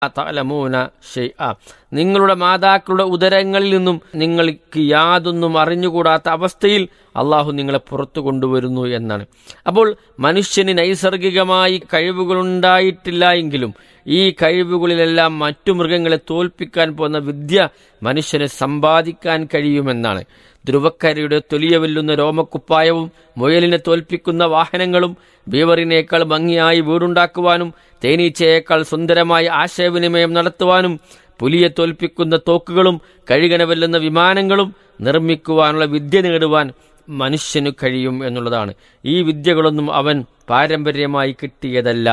തലമൂന ഷെയ്അ നിങ്ങളുടെ മാതാക്കളുടെ ഉദരങ്ങളിൽ നിന്നും നിങ്ങൾക്ക് യാതൊന്നും അറിഞ്ഞുകൂടാത്ത അവസ്ഥയിൽ അള്ളാഹു നിങ്ങളെ പുറത്തു കൊണ്ടുവരുന്നു എന്നാണ് അപ്പോൾ മനുഷ്യന് നൈസർഗികമായി കഴിവുകളുണ്ടായിട്ടില്ല എങ്കിലും ഈ കഴിവുകളിലെല്ലാം മറ്റു മൃഗങ്ങളെ തോൽപ്പിക്കാൻ പോകുന്ന വിദ്യ മനുഷ്യനെ സമ്പാദിക്കാൻ കഴിയുമെന്നാണ് ധ്രുവക്കരയുടെ തൊലിയ വെല്ലുന്ന രോമക്കുപ്പായവും മുയലിനെ തോൽപ്പിക്കുന്ന വാഹനങ്ങളും ബീവറിനേക്കാൾ ഭംഗിയായി വീടുണ്ടാക്കുവാനും തേനീച്ചയേക്കാൾ സുന്ദരമായി ആശയവിനിമയം നടത്തുവാനും പുലിയെ തോൽപ്പിക്കുന്ന തോക്കുകളും കഴുകന വെല്ലുന്ന വിമാനങ്ങളും നിർമ്മിക്കുവാനുള്ള വിദ്യ നേടുവാൻ മനുഷ്യനു കഴിയും എന്നുള്ളതാണ് ഈ വിദ്യകളൊന്നും അവൻ പാരമ്പര്യമായി കിട്ടിയതല്ല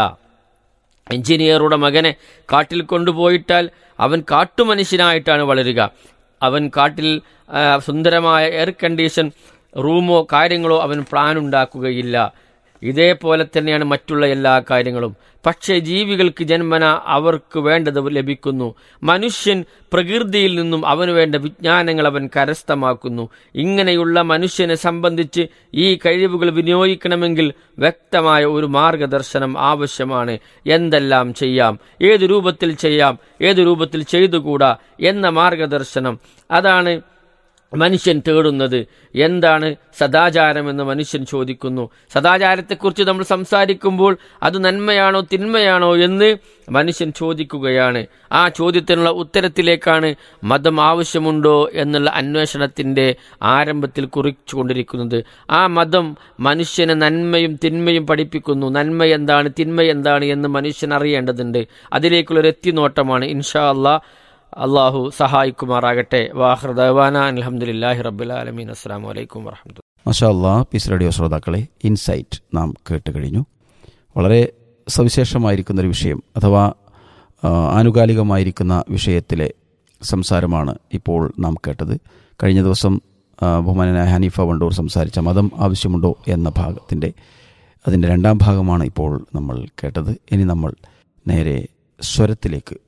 എഞ്ചിനീയറുടെ മകനെ കാട്ടിൽ കൊണ്ടുപോയിട്ടാൽ അവൻ കാട്ടുമനുഷ്യനായിട്ടാണ് വളരുക അവൻ കാട്ടിൽ ആ, സുന്ദരമായ എയർ കണ്ടീഷൻ റൂമോ കാര്യങ്ങളോ അവൻ പ്ലാൻ ഉണ്ടാക്കുകയില്ല ഇതേപോലെ തന്നെയാണ് മറ്റുള്ള എല്ലാ കാര്യങ്ങളും പക്ഷേ ജീവികൾക്ക് ജന്മന അവർക്ക് വേണ്ടത് ലഭിക്കുന്നു മനുഷ്യൻ പ്രകൃതിയിൽ നിന്നും അവന് വേണ്ട വിജ്ഞാനങ്ങൾ അവൻ കരസ്ഥമാക്കുന്നു ഇങ്ങനെയുള്ള മനുഷ്യനെ സംബന്ധിച്ച് ഈ കഴിവുകൾ വിനിയോഗിക്കണമെങ്കിൽ വ്യക്തമായ ഒരു മാർഗദർശനം ആവശ്യമാണ് എന്തെല്ലാം ചെയ്യാം ഏത് രൂപത്തിൽ ചെയ്യാം ഏത് രൂപത്തിൽ ചെയ്തുകൂടാ എന്ന മാർഗദർശനം അതാണ് മനുഷ്യൻ തേടുന്നത് എന്താണ് സദാചാരമെന്ന് മനുഷ്യൻ ചോദിക്കുന്നു സദാചാരത്തെക്കുറിച്ച് നമ്മൾ സംസാരിക്കുമ്പോൾ അത് നന്മയാണോ തിന്മയാണോ എന്ന് മനുഷ്യൻ ചോദിക്കുകയാണ് ആ ചോദ്യത്തിനുള്ള ഉത്തരത്തിലേക്കാണ് മതം ആവശ്യമുണ്ടോ എന്നുള്ള അന്വേഷണത്തിന്റെ ആരംഭത്തിൽ കുറിച്ചുകൊണ്ടിരിക്കുന്നത് ആ മതം മനുഷ്യനെ നന്മയും തിന്മയും പഠിപ്പിക്കുന്നു നന്മ എന്താണ് തിന്മ എന്താണ് എന്ന് മനുഷ്യൻ അറിയേണ്ടതുണ്ട് അതിലേക്കുള്ളൊരു എത്തിനോട്ടമാണ് ഇൻഷാ അള്ളാ അള്ളാഹു സഹായിക്കുമാറാകട്ടെ വാഹൃദാന അലഹമുല്ലാഹി റബ്ബുലാലമീൻ അസ്സാം വലൈക്കും വർഹമത്തു മഷാ അല്ലാ പീസ് റേഡിയോ ശ്രോതാക്കളെ ഇൻസൈറ്റ് നാം കേട്ട് കഴിഞ്ഞു വളരെ സവിശേഷമായിരിക്കുന്ന ഒരു വിഷയം അഥവാ ആ, ആനുകാലികമായിരിക്കുന്ന വിഷയത്തിലെ സംസാരമാണ് ഇപ്പോൾ നാം കേട്ടത് കഴിഞ്ഞ ദിവസം ആ, ബഹുമാനനായ ഹനീഫ വണ്ടൂർ സംസാരിച്ച മതം ആവശ്യമുണ്ടോ എന്ന ഭാഗത്തിൻ്റെ അതിൻ്റെ രണ്ടാം ഭാഗമാണ് ഇപ്പോൾ നമ്മൾ കേട്ടത് ഇനി നമ്മൾ നേരെ സ്വരത്തിലേക്ക്